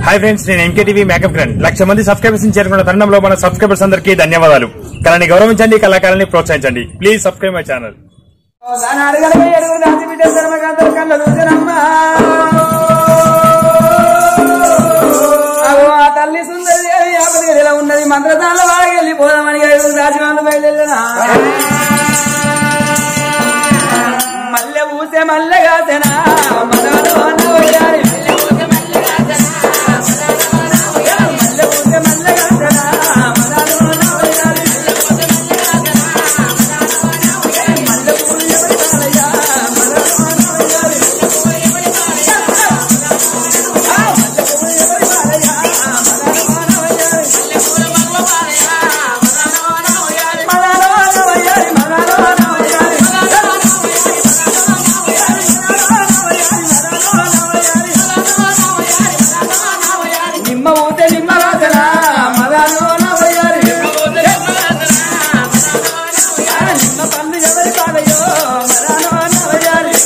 Hi friends నేను MKTV makeup grand lakh మంది subscribers చేరుకున్న తరుణంలో మన సబ్స్క్రైబర్స్ అందరికీ ధన్యవాదాలు కళని గౌరవించండి కళాకారాన్ని ప్రోత్సహించండి ప్లీజ్ సబ్స్క్రైబ్ మై ఛానల్ దాని అడగలే ఎరువు రాజు బిడ్డ ధర్మకాంతల కళ్ళ చూసినమ్మా అగో ఆ తల్లి సుందరి దేవి యాపలి గదిలో ఉన్నది మంత్రదాల వాడికి వెళ్ళిపోదామని ఎరువు రాజమాను బయలుదేరినా మల్లె ఊసే మల్లె కాసెనా మదాలు అన్న పోయాలి. మల్లె ఊసే మల్లె కాసెనా మదాలు అన్న పోయాలి. మల్లె పూలు ఎవరి పాలయ్యా, మదాలు అన్న పోయాలి. ఆ, మల్లె పూలు ఎవరి పాలయ్యా, మదాలు అన్న పోయాలి. మదాలు అన్న పోయాలి, మదాలు అన్న పోయాలి. నిమ్మ ఊతే నిమ్మ వాసన మదాలు నవయ్యారి నిమ్మ పండు ఎవరి పాలయో మదాలు నవయ్యారి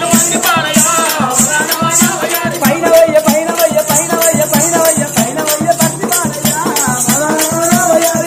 పైన వయ్య పైన వయ్య పైన వయ్య పైన వయ్య పైన వయ్య పత్తి పాలయ్యా మదాలు నవయ్యారి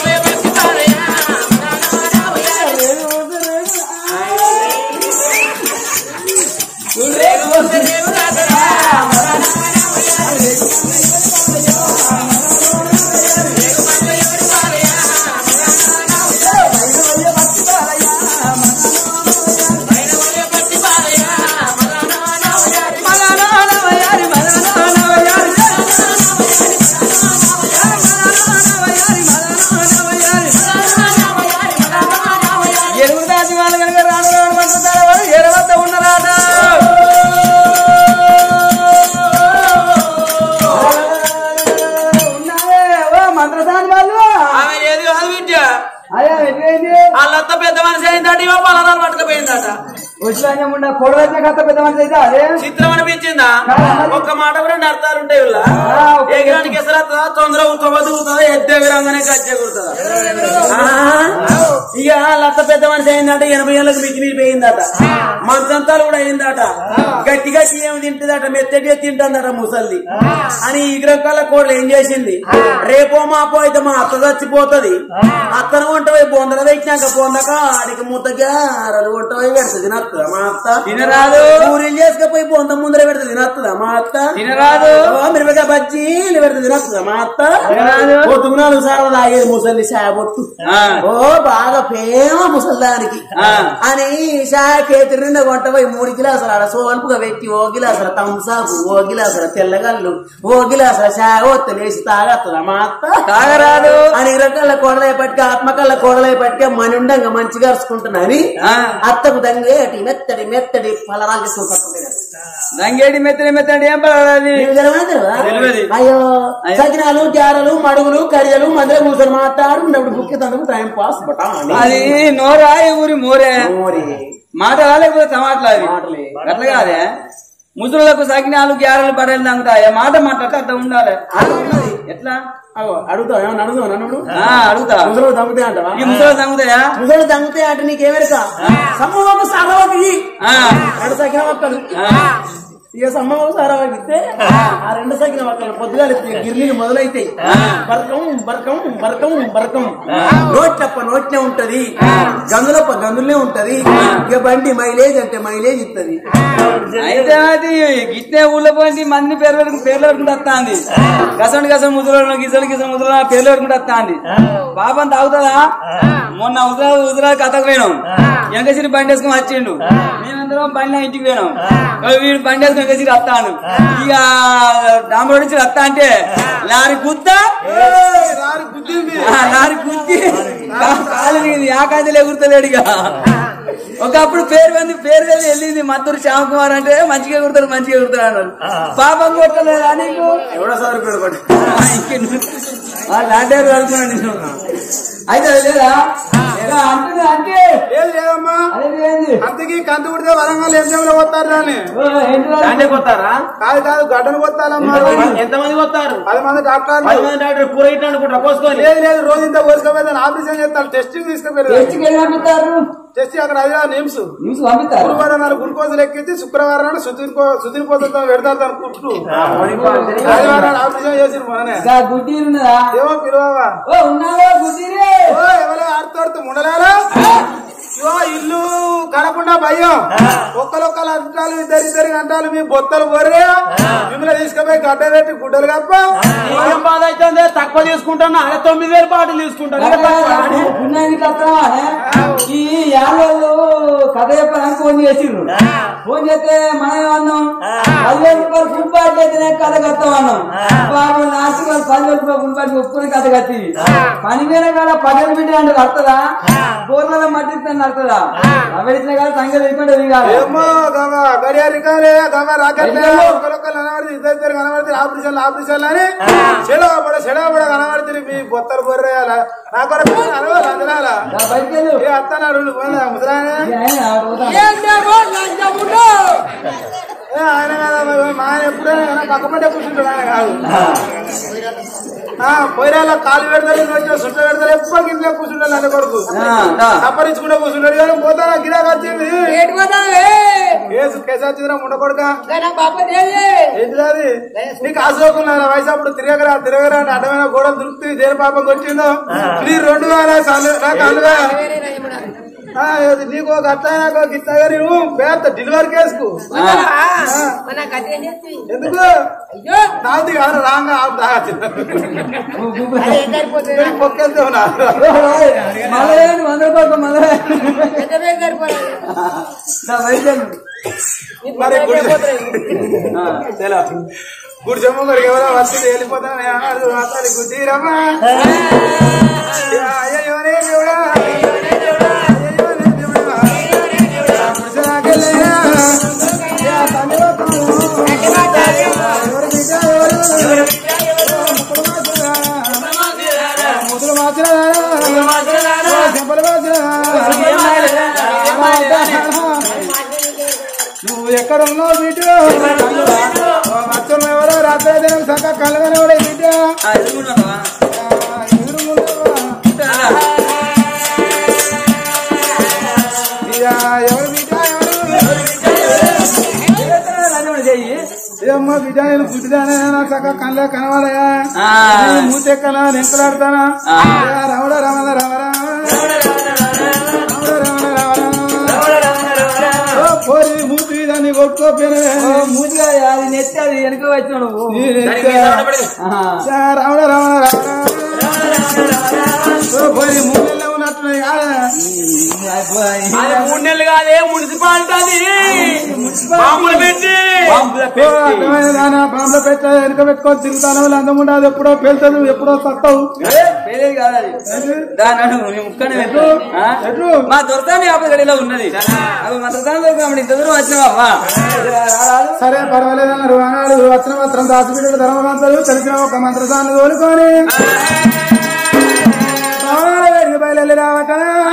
మదాలు నవయ్యారి మదాలు నవయ్యారి ఎరువు దాచి వాళ్ళు కనుక రాను రాను మంత్రుతారు వారు ఎరవద్ద ఉన్నరాట ఉన్నారే, ఓ మంత్రసాని వాళ్ళు ఆమె ఏది కాదు విద్య అయ్యా ఎట్లయింది వాళ్ళంతా పెద్ద మనిషి అయిందట ఇవో పలనాలు పట్టుకుపోయిందట వచ్చిన ఉండ కొడవచ్చిన కథ పెద్ద మనిషి అయితే అదే చిత్రం అనిపించిందా ఒక్క మాట రెండు అర్థాలు ఉంటాయి వీళ్ళ ఎగరానికి ఎసరత్తదా తొందర ఉత్తబదుగుతుందా ఎద్దెగరంగానే కచ్చే కుడుతుందా ఇక లత్త పెద్ద మనిషి అయిందట ఎనభై ఏళ్ళకి మిగిలి పోయిందట మంచంతాలు కూడా అయిందట గట్టి గట్టి ఏమి తింటుందట మెత్తటి తింటుందట ముసల్ది అని ఈగ్రకాల కోడలు ఏం చేసింది రేపో మాపో అయితే మా అత్త చచ్చిపోతది అత్తను వంట పోయి బొందర తెచ్చినాక బొందక ఆడికి ముద్దగా అరలు వంట పోయి పెడుతుంది తినత్తుదా మా అత్త తినరాదు. పూరీలు చేసుకపోయి బొంద ముందర పెడుతుంది తినత్తుదా మా అత్త తినరాదు. ఓ మిరపకాయ బజ్జీలు పెడుతుంది తినత్తుదా మా అత్త తినరాదు. పొద్దుకు నాలుగు సార్లు తాగేది ముసలి సాయబొట్టు ఓ బాగా ప్రేమ ముసల్దానికి అని షాయ కేతి నిండా కొంట పోయి మూడు గిలాసులు ఆడ సోల్పుగా పెట్టి ఓ గిలాసుల తంసాపు ఓ గిలాసుల తెల్లగల్లు ఓ గిలాసుల షాయ ఒత్తి లేచి తాగత్తదా మా అత్త తాగరాదు. అని రకాల కోడలే పట్టుక ఆత్మకల్ల కోడలే పట్టుక మనుండంగా మంచిగా అరుచుకుంటున్నాని అత్తకు దంగేటి మెత్తడి మెత్తడి పలరాలు చేసుకుని పట్టుకుంటే దంగేడి మెత్తడి మెత్తడి ఏం పడాలి తెలియదు. అయ్యో సకినాలు గ్యారలు మడుగులు కరియలు మధ్యలో కూర్చొని మాట్లాడుకున్నప్పుడు బుక్కి తందుకు టైం పాస్ బటాని. అది నోరా ఈ ఊరి మోరే ఓరి. మాట లేకపోతే టమాటలు అవి మాటలే. అట్లా కాదే ముసలులకు సకినాలు గ్యారెలు పడేలు తంగుతాయి మాట మాట్లాడితే అట్లా ఉండాలి అలా ఉన్నది. ఎట్లా అగో, అడుగుతావా ఏమన్నా అడుగుతావా నన్ను ఆ, అడుగుతా ముసలు తగ్గుతాయి అంటావా ఈ ముసలు తంగుతాయా ముసలు తగ్గుతాయి అంటే నీకేమెరక సమ్మమ్మ సారవాకి ఆ, రెండు సకిన మొక్కలు ఆ. ఇక సమ్మమ్మ సారవాకి ఇస్తే ఆ రెండు సకిన మొక్కలు పొద్దుగా గిర్నీలు మొదలైతాయి బరకం బరకం బరకం బరకం నోట్లప్ప నోట్నే ఉంటది గందులప్ప గందులనే ఉంటది ఇక బండి మైలేజ్ అంటే మైలేజ్ ఇత్తది అయితే అది గిట్టే ఊళ్ళో పోయి మంది పేరు పెట్టుకుని పేర్లు పెట్టుకుంటూ వస్తాంది గసండి గసం ముద్రలో గిసలు గిసం ముద్రలో పేర్లు పెట్టుకుంటూ వస్తాంది పాపం తాగుతుందా మొన్న ఉదరా ఉదరా కథకు పోయినాం వెంకసిరి బండి వేసుకుని వచ్చిండు మేమందరం బండి నా ఇంటికి పోయినాం ఓ వీడు బండి వేసుకుని వెంకసిరి వస్తాను ఇక డాంబర్ నుంచి వస్తా అంటే లారీ గుద్ద ఆ, లారీ గుద్ది కాలు దిగింది ఆ కాంచెలు ఎగురుతలేడు ఇక ఒకప్పుడు పేరు మంది పేరు వెళ్ళి వెళ్ళింది మత్తూరు శ్యామ్ కుమార్ అంటే మంచిగా ఎగురుతాడు మంచిగా ఎగురుతాడు అన్నారు పాపం కొట్టలేదా నీకు ఎవడో సార్ పడి ఆ, ఇంకెన్ను- ఆ, లాంటి అనుకున్నాను నేను అయితే అది లేదా లేదా అంటుంది అంటే లేదు లేదమ్మా అదే ఏంది అంతకి కంతు కుడితే వరంగల్ ఎంజంలో పోతారు రాని ఓ, ఏంటిరా? దాండే కొత్తారా కాదు కాదు గడ్డను పోతారమ్మా ఎంతమంది కొత్తారు పది మంది డాక్టర్లు పది మంది డాక్టర్ కూర ఇట్లా అనుకుంటారా పోసుకొని లేదు లేదు రోజు ఇంత పోసుకోపోతే ఆపరేషన్ చేస్తారు టెస్టింగ్ తీసుకుపోయారు ఎత్తుకెళ్ళి పంపుతారు చేసి అక్కడ అదే నిమ్స్ న్యూస్ పంపిస్తారు గురువారం నాడు గ్లూకోజ్ ఎక్కించి శుక్రవారం నాడు సుతిని సుతిని పోతుందో పెడతారు దాని కుట్టు ఆదివారం నాడు ఆపరేషన్ చేసి మననే ఇంకా గుడ్డి ఉన్నదా ఏమో పిలువవా ఓ ఉన్నావా గుడ్డిరే ఓ ఎవరో ఆడుతోడుతూ ముండలేరా ఇగో ఇల్లు కనకుండా భయం ఒక్కలొక్కలు అంటాలు ఇద్దరు ఇద్దరు అంటాలు మీ బొత్తలు బొర్రే మిమ్మల్ని తీసుకుపోయి గడ్డ పెట్టి గుడ్డలు కప్ప ఏం బాధ అయితే తక్కువ తీసుకుంటాను అదే తొమ్మిది వేలు బాటలు తీసుకుంటాను పుణ్యానికి వస్తావా ఈ యాళ్ళు కథ చెప్పడానికి ఫోన్ చేసిండ్రు ఫోన్ చేస్తే మనం ఏమన్నాం పదివేల రూపాయలు ఫుల్ పార్టీ అయితేనే కథ కడతాం అన్నాం బాబు లాస్ట్ వాళ్ళు పదివేల రూపాయలు ఫుల్ పార్టీ ఒప్పుకుని కథ కట్టి పని మీద కాడ పగలు బిడ్డ అంటే కడతదా గోర్ల మట్టి నడుతుందా అవడిచిన కాదు సంగతి లేకుండా కాదు ఏమో గవ గడియారి కాలే గవ రాకెట్లే ఒక్కలొక్కలు కనబడితే ఇద్దరు ఇద్దరు కనబడితే ఆపరేషన్ ఆపరేషన్ అని చెడవబడ చెడవబడ కనబడితే మీ బొత్తలు బొర్రే నా కొరకు అనవాలా తినాలా బయటికి వెళ్ళు ఏ అత్తనాడు పోయినా ముద్రానే ఈ ఆయన పోతా. ఏ ఆయన కదా మరి మా ఆయన ఎప్పుడైనా కానీ పక్క పట్టే కూర్చుంటాడు ఆయన కాదు ఆ, పోయిరాల కాలు పెడతారు వచ్చి సుట్ట పెడతారు ఎప్పుడు ఇంట్లో కూర్చుంటాడు అన్న కొడుకు ఆ, దా. తప్పరించుకుంటే కూర్చుంటాడు కానీ పోతారా గిరాకు వచ్చింది కేసు కేసు వచ్చిందిరా ముండ కొడుక ఏంటిది అది నీకు ఆశోకున్నారా వయసు అప్పుడు తిరగరా తిరగరా అంటే అడ్డమైన గోడలు దొరుకుతుంది దేని పాపం కొట్టిందో నీ రెండు వేల సార్లు నాకు అల్లుగా ఆ, ఇది నీకు ఒక అట్లా నాకు ఒక ఇట్లా కానీ నువ్వు పేద డెలివరీ కేసుకు ఎందుకు తాగుతీ కాదు రాంగా ఆపు తాగచ్చు పొక్కేస్తే ఉన్నా మళ్ళీ ఏంటి? వంద రూపాయలు మళ్ళీ దా, బయటికి వెళ్ళు. మరి గుడి తెలా గుడి జమ్మ మరి ఎవరో వచ్చి వెళ్ళిపోతాను మాట్లాడి గుడ్డీరమ్మా అయ్యో రే దేవుడా అయ్యో రే దేవుడా గుడిసె నాకెళ్ళయ్యా. యా తండ్రి వద్దు. ఎవరి బిడ్డ ఎవరు? ముద్దులు మార్చినా చెంపలు నువ్వు ఎక్కడ ఉన్నావు బిడ్డ మచ్చం ఎవరో రాత్రి దినం సక్క కలగని కూడా బిడ్డ ఆ, ఎదురుగున్నావా? ఎదురు ముందవా? ఇక ఎవరు బిడ్డ ఎవరు రాజమణి చెయ్యి. ఏమ్మా బిడ్డ నేను పుట్టిదానే నాకు సక్క కళ్ళే కనవాలయా ఆ. మూతెక్కనా నెక్కలాడతానా ఆ. రమణ రమణ రమణ పోరి మూతి దాన్ని కొట్టుకోపోయినా ఓ, మూతిగా అది నెత్తి అది వెనుక వచ్చినావు నువ్వు ఆహా. రావణ రావణ రావణ పోయి మూడెళ్ళ ఉన్నట్టున్నాయి కాదా అయిపోయి. అది మూడు నెలలు కాదే మున్సిపాలిటీ మామూలు పెట్టి బాంబుల ఓ, పెట్టి. అర్థమైన దానా బాంబులో పెట్ట వెనక పెట్టుకొని తిరుగుతాను వాళ్ళు అందముండా అది ఎప్పుడో పెళ్తాను ఎప్పుడో సత్తావు ఏ, పేరేది కాదు అది. దాని అడుగు, నీ ముక్కనే పెట్టు. ఆ? ఎటు? మా దొరసాని యాభై గడిలో ఉన్నది అవి మా దొరసాని దొరకమని ఇంత దూరం వచ్చినావా సరే పర్వాలేదన్నారు అన్నాడు వచ్చిన మాత్రం దాచిపెట్టాడు ధర్మవంతులు తెలిసిన ఒక మంత్రసాన్ని కోలుకొని భవనాల వేడికి బయలు రావట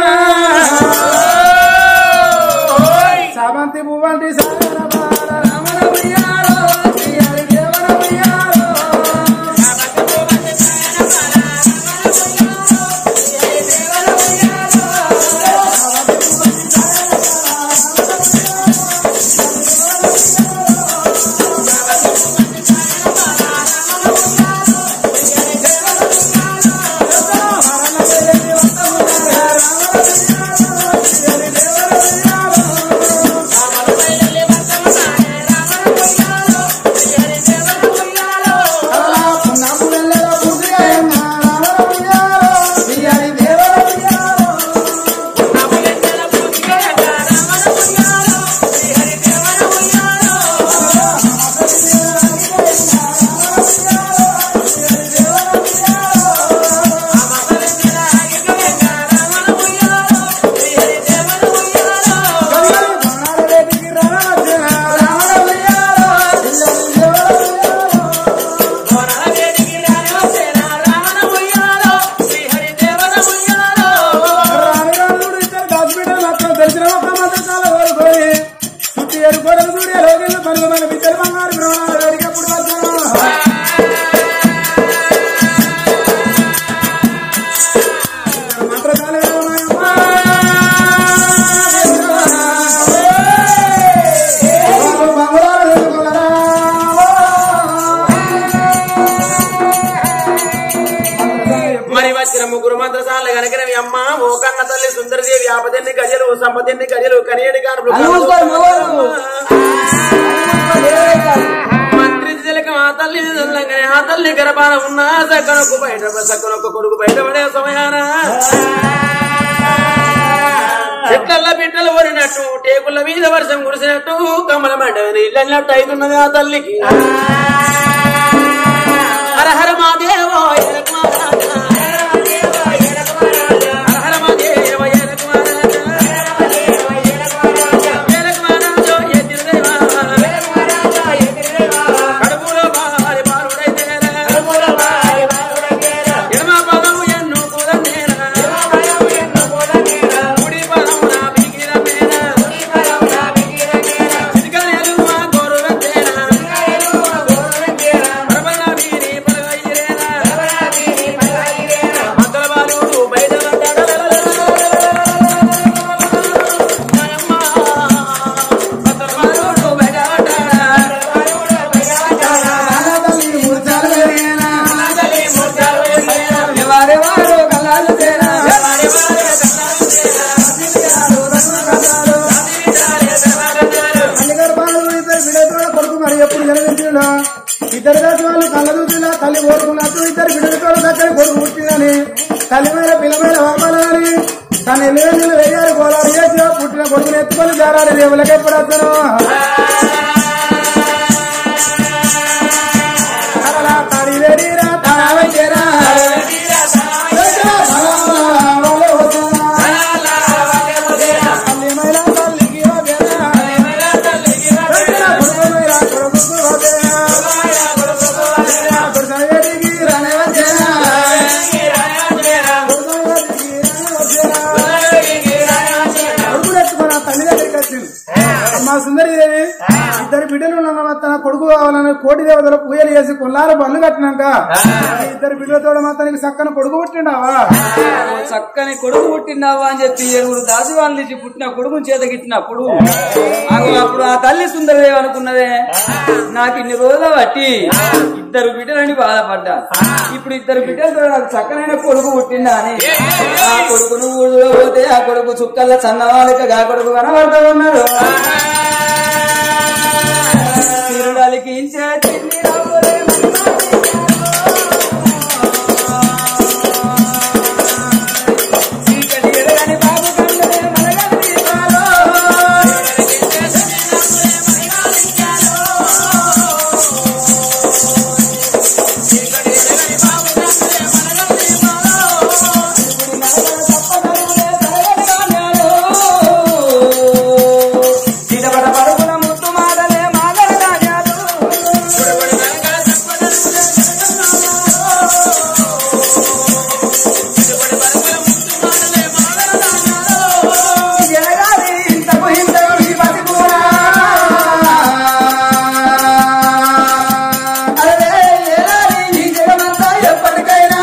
సామంతి పువ్వంటి సాగరమాల రమణ ఉయ్యాలో, శ్రీహరి దేవర ఉయ్యాలో. శ్రీహరి దేవర ఉయ్యాలో. ముగ్గురు మంత్రసాల కనుక అమ్మ ఓ కన్న తల్లి సుందరదేవి ఆపదన్ని గజలు సంపదన్ని గజలు కనియడి అది మూసుకోరు, మగవాళ్ళు. మంత్రి తిలక ఆ తల్లి చల్లంగానే ఆ తల్లి గర్భాన ఉన్న సక్కనొక్క బయట సక్కనొక్క కొడుకు బయట పడే సమయాన చెట్లల్ల బిడ్డలు ఓరినట్టు టేకుల మీద వర్షం కురిసినట్టు కమల మండ ఇల్లన్నట్టు అవుతున్నది ఆ తల్లికి హర హర మాదేవో ఎలకు మహారాజా. హర హర మాదేవ ఎలకు మహారాజా. ఎలకు మహారాజో ఎదురుదేవా. కడుపులో బారి బాలుడైతేరా. ఎడమ పదము ఎన్ను కుదన్నేరా. కుడి పదము నా మిగిలమేరా. చిటికలేలు మా గోరువెత్తేరా. పరపర వీరి పరవైరేరా. మంగళ బాలుడు బయట పడ్డాడు. మాయమ్మ. మంగళ బాలుడు బయట పడ్డాడు. ఎవరెవరో కళ్ళాలు తేరా. అల్లిగారు బాలు ఇద్దరు బిడ్డలతో కొడుకు మరి ఎప్పుడు జన్మించిండో ఇద్దరు దాటి వాళ్ళు కళ్ళ చూసినా తల్లి కోరుకున్నట్టు ఇద్దరు బిడ్డలతో దగ్గర కొడుకు పుట్టిందని తల్లి మీద పిల్ల మీద వాపాలని తన ఎల్లు నీళ్ళు వేయాలి గోళాలు చేసి పుట్టిన కొడుకుని ఎత్తుకొని జారాలి రేవులకి ఎప్పుడు వస్తాను అలా తాడి వేడిరా తాళావై చేరా తల్లి మైలా తల్లికి వగేరా. కొడుకు మైలా కొడుకు వగేరా. కొడుకు వేడికి రానే వచ్చేరా. కొడుకు వేడికి రానే వచ్చేరా. కొడుకులు ఎత్తుకొని ఆ తల్లి దగ్గరికి వచ్చింది అమ్మా సుందరిదేవి ఇద్దరు బిడ్డలు ఉన్న తన కొడుకు కావాలని కోటి దేవతలు పూజలు చేసి కొల్లారు బండ్లు కట్టినాక ఈ ఇద్దరు బిడ్డలతో మాత్రానికి చక్కని కొడుకు పుట్టిండావా ఓ చక్కని కొడుకు పుట్టినావా అని చెప్పి ఏడుగురు దాసి వాళ్ళు ఇచ్చి పుట్టిన కొడుకు చేతకిచ్చినప్పుడు ఆగో అప్పుడు ఆ తల్లి సుందరదేవి అనుకున్నదే నాకు ఇన్ని రోజులు బట్టి ఇద్దరు బిడ్డలని బాధపడ్డా ఇప్పుడు ఇద్దరు బిడ్డలతో నాకు చక్కనైన కొడుకు పుట్టిందా అని ఆ కొడుకును ఊళ్ళో పోతే ఆ కొడుకు చుక్కల చన్నవాళ్ళకి ఆ కొడుకు కనబడతా ఉన్నాడు తిరుడాలికి ఇంచే తిండి రాబోయే చీకటి ఎరగని బాబు కండలే మనగని దీపాలో. ఇప్పుడు మనగడ తప్పదరుగులే తరగని ధాన్యాలు. చిటపట పరుగున ముత్తు మాటలే మాగడ ధాన్యాలు. ఎరగాలి ఇంతకు ఇంతకు ఈ బతికురా. అరే ఎరాలి ఈ జగమంతా ఎప్పటికైనా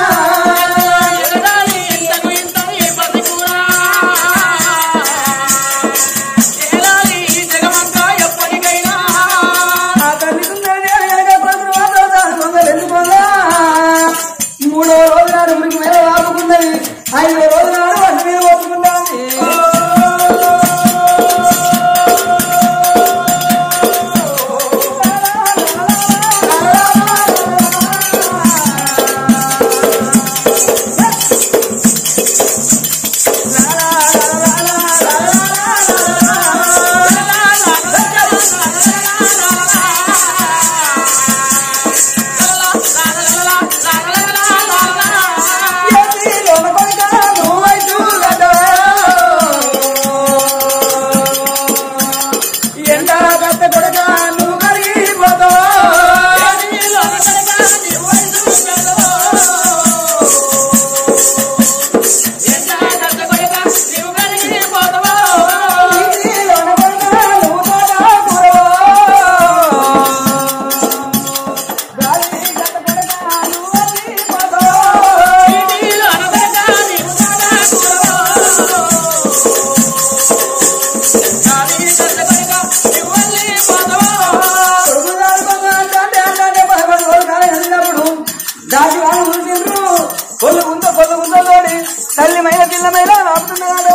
ఆ తల్లి సుందరి ఎనక కొడుకును మాత్రం దాని కొందరు ఎందుకుందా? మూడో రోజు నాడు ఉరికి మీద వాపుకున్నది ఐదో రోజు నాడు వంట మీద పోసుకుంటాంది లోన కొడుకా నువ్వై చూడటవా? ఎండా కత్త కొడుకా నువ్వు కరిగిపోతావా? ఈ లోన కొడుకా నువ్వు తోడా కూరవా? గాలి కత్త కొడుకా నువ్వు కరిగిపోతావా? కొడుకు దాని కొంగ అంటే అంటే అంటే పదకొండు రోజులు కాలం వెళ్ళినప్పుడు దాటి వాళ్ళు ఊరికిండ్రు కొల్లు ఉందో కొల్లు ఉందో తోడి తల్లిమైన పిల్లమైన ఆపుతున్నారు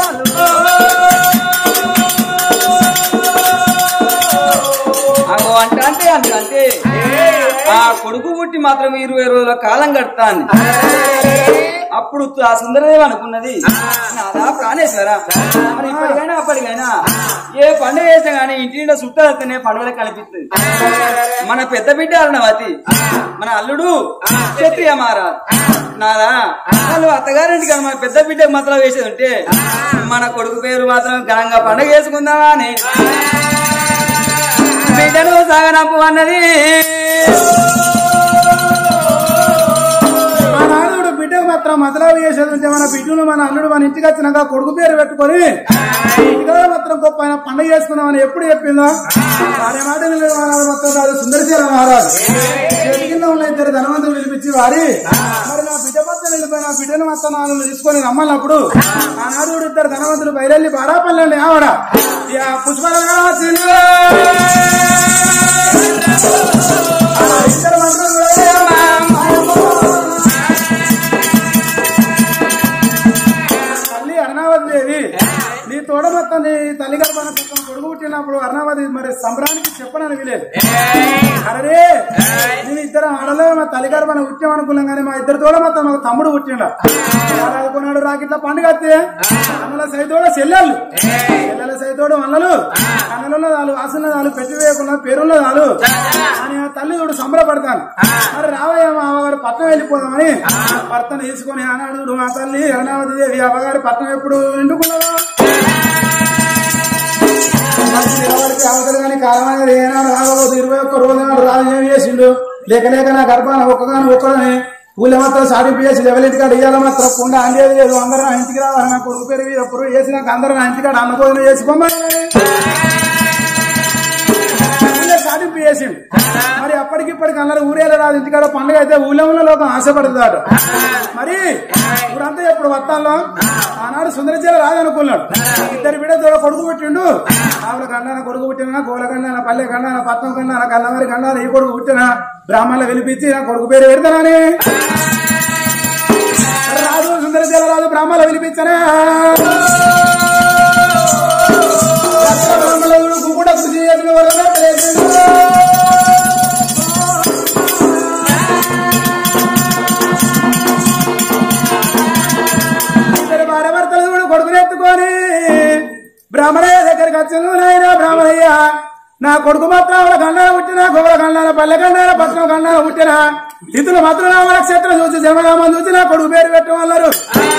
అగో అంటే అంటే అంటే అంటే ఆ కొడుకు పుట్టి మాత్రం ఇరవై రోజుల కాలం గడతాంది అప్పుడు ఆ సుందరదేవి అనుకున్నది నాదా ప్రాణేశ్వర మరి ఇప్పటికైనా అప్పటికైనా ఏ పండుగ చేసినా గానీ ఇంటి నిండా చుట్టాలతోనే పండుగలు కనిపిస్తుంది మన పెద్ద బిడ్డ అరుణవతి మన అల్లుడు క్షత్రియ మారా నాదా వాళ్ళు అత్తగారింటికి మన పెద్ద బిడ్డకు మాత్రం వేసేది ఉంటే మన కొడుకు పేరు మాత్రం ఘనంగా పండుగ చేసుకుందామా అని బిడ్డను సాగనంపు అన్నది మా నాన్నడు బిడ్డకు మాత్రం మతలాలు చేసేది ఉంటే మన బిడ్డను మన అల్లుడు మన ఇంటికి వచ్చినాక కొడుకు పేరు పెట్టుకొని ఇంటికాడ మాత్రం గొప్ప ఆయన పండుగ చేసుకున్నామని ఎప్పుడు చెప్పిందో వారి మాట వినే వారు మొత్తం రాదు సుందరశీల మహారాజు చెట్టు కింద ఉన్న ఇద్దరు ధనవంతులు పిలిపించి వారి మరి నా బిడ్డ మొత్తం వెళ్ళిపోయి నా బిడ్డను మొత్తం నాలుగు తీసుకొని రమ్మన్నప్పుడు ఆనాడు కూడా ఇద్దరు ధనవంతులు బయలుదేరి బారాపల్లండి ఆవిడ ఇక పుష్పల ఇద్దరు మంత్రులు తల్లి అరుణావతి దేవి నీ తోడ మొత్తం నీ తల్లి గర్భాన చక్కం కొడుకు పుట్టినప్పుడు అరుణావతి మరి సంబరానికి చెప్పనని విలేదు అరే నేను ఇద్దరు ఆడలో మా తల్లి గర్భాన పుట్టాం అనుకున్నాం కానీ మా ఇద్దరు తోడ మొత్తం మాకు తమ్ముడు పుట్టిండ అనుకున్నాడు రాకిట్ల పండుగ వస్తే అన్నల సైతోడ చెల్లెళ్ళు చెల్లెల సైతోడు అన్నలు అన్నలలో వాళ్ళు వాసన వాళ్ళు పెట్టి వేయకుండా పేరుల్లో వాళ్ళు అని ఆ తల్లి చూడు సంబరపడతాను మరి రావయ్య మా అమ్మగారు పట్నం వెళ్ళిపోదామని భర్తను తీసుకొని ఆనాడు మా తల్లి అరుణావతి దేవి అమ్మగారి పట్నం ఎప్పుడు నిండుకున్నదా ఎవరికి అవతలు కానీ కాలం అనేది ఏనాడు రాకపోతే ఇరవై ఒక్క రోజు నాడు రాజు ఏం చేసిండు లేక లేక నా గర్భాన ఒక్కగాని ఒక్కడని ఊళ్ళో మాత్రం సాటింపు చేసి ఎవరింటి కాడ ఇయ్యాల మాత్రం కుండ అందేది లేదు అందరూ నా ఇంటికి రావాలి నా కొడుకు పేరు మీద ఎప్పుడు చేసినాక అందరూ నా ఇంటికాడ అన్నభోజనం చేసుకోమని ఊళ్ళో సాటింపు చేసిండు మరి అప్పటికిప్పటికి అందరూ ఊరేళ్ళ రాదు ఇంటికాడ పండుగ అయితే ఊళ్ళో లోకం ఆశపడుతున్నాడు మరి ఇప్పుడంతా ఎప్పుడు వస్తాలో ఆనాడు సుందరచీల రాదు అనుకున్నాడు ఇద్దరు బిడ్డ తోడ కొడుకు పుట్టిండు ఆవుల గండాన కొడుకు పుట్టిన గోల గండాన పల్లె గండాన పట్నం గండాన కల్లవారి గండాన ఈ కొడుకు పుట్టిన బ్రాహ్మణులు పిలిపించి నా కొడుకు పేరు పెడతానని రాదు సుందరచీల రాదు బ్రాహ్మణులు పిలిపించనా బ్రాహ్మణులు కూడా కృషి చేసిన వరకు ఇద్దరు భార్య భర్తలు కూడా కొడుకుని ఎత్తుకొని బ్రాహ్మణయ్య దగ్గరికి వచ్చాను నాయన బ్రాహ్మణయ్య నా కొడుకు మాత్రం ఆవిడ గండాన పుట్టిన గోవల గండాన పల్లె గండాన పట్నం గండాన పుట్టిన ఇతను మాత్రం నామ నక్షత్రం చూసి జన్మనామం చూసి నా కొడుకు పేరు పెట్టమన్నారు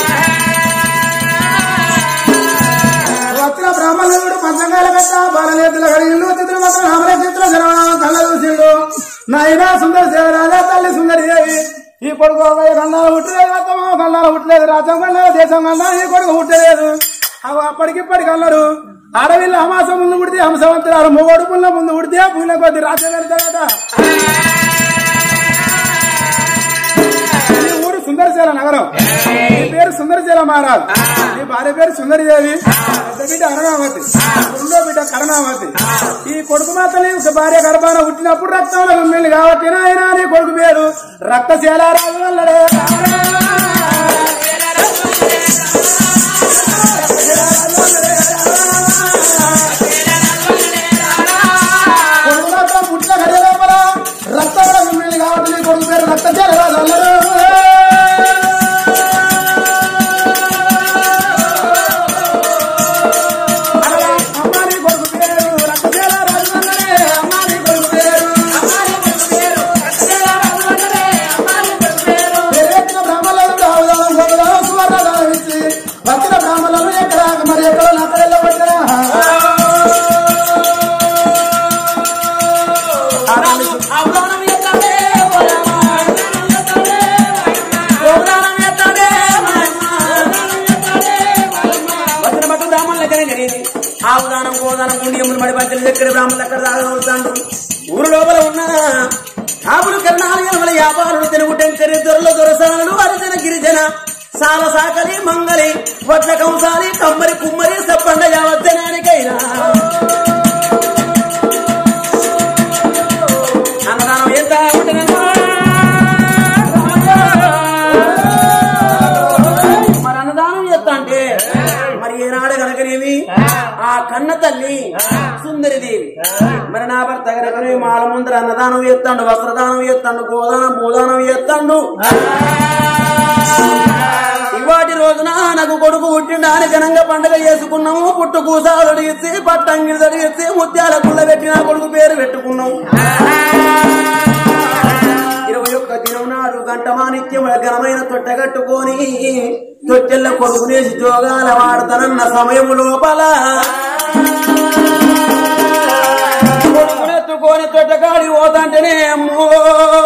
వచ్చిన బ్రాహ్మణుడు పంచంగాల కట్ట బాలనేతుల కలిగిండు ఇతను మాత్రం నామ నక్షత్రం జన్మనామం కళ్ళ చూసిండు నాయన సుందర సేవరాజా తల్లి సుందరి దేవి ఈ కొడుకు అబ్బాయి గండాలు పుట్టలేదు మొత్తం గండాలు పుట్టలేదు రాజ్యం గండాలు దేశం గండాలు ఈ కొడుకు పుట్టలేదు అవి అప్పటికిప్పటికి అన్నారు అడవిలో అమాసం ముందు పుడితే హంసవంతురాలు మూగోడు పుల్ల ముందు పుడితే పూల కొద్ది రాజ్యం వెళ్తాడట ఈ ఊరు సుందరశీల నగరం ఈ పేరు సుందరశీల మహారాజ్ ఈ భార్య పేరు సుందరిదేవి పెద్ద బిడ్డ అరుణావతి రెండో బిడ్డ కరుణావతి ఈ కొడుకు మాత్రం ఒక భార్య గర్భాన పుట్టినప్పుడు రక్తంలో మిమ్మల్ని కాబట్టి ఆయన నీ కొడుకు పేరు రక్తశీల రాజు వల్లడే కొడుకు మాత్రం పుట్టిన గడియ లోపల రక్తంలో మిమ్మల్ని కాబట్టి నీ కొడుకు పేరు రక్తశీల రాజు వల్లడే అలా అమ్మాని కొడుకు పేరు రక్తశీల రాజు వల్లడే అమ్మాని కొడుకు పేరు పేరెత్తిన బ్రాహ్మణులను రావుదానం గోదానం సువర్ణదానం ఇచ్చి వచ్చిన బ్రాహ్మణులను ఎక్కడ మరి ఎక్కడో నక్కడెల్లో పట్టినా వచ్చిన మట్టు బ్రాహ్మణులు ఎక్కడే జరిగింది ఆవుదానం గోదానం గుండియములు మడి పంచలు ఎక్కడ బ్రాహ్మణులు ఎక్కడ దాగవుతాండ్రు ఊరు లోపల ఉన్న ఆవులు కరణాలు ఎనమల వ్యాపారులు తెలుగు టెంకరి దొరల దొరసానులు అరిజన గిరిజన సాల సాకలి మంగలి వడ్ల కంసాలి కమ్మరి కుమ్మరి సప్పండ యావద్దనానికైనా అన్నదానం ఎంత ఉంటుందన్నా కన్న తల్లి సుందరిదేవి మరి నా భర్త దగ్గర మాల ముందర అన్నదానం ఎత్తాడు వస్త్రదానం ఎత్తాడు గోదానం భూదానం ఎత్తాడు ఇవాటి రోజున నాకు కొడుకు పుట్టిండా అని ఘనంగా పండగ చేసుకున్నాము పుట్టు కూసాలు అడిగితే పట్టంగిలు అడిగితే ముత్యాల కుళ్ళ పెట్టి నా కొడుకు పేరు పెట్టుకున్నాము ఇరవై ఒక్క దినం నాడు గంట మానిత్యముల ఘనమైన తొట్టె కట్టుకొని తొట్టెల్ల కొడుకునేసి జోగాల వాడతానన్న సమయం లోపల కొడుకునెత్తుకొని తొట్టెకాడి పోతాంటేనే అమ్మో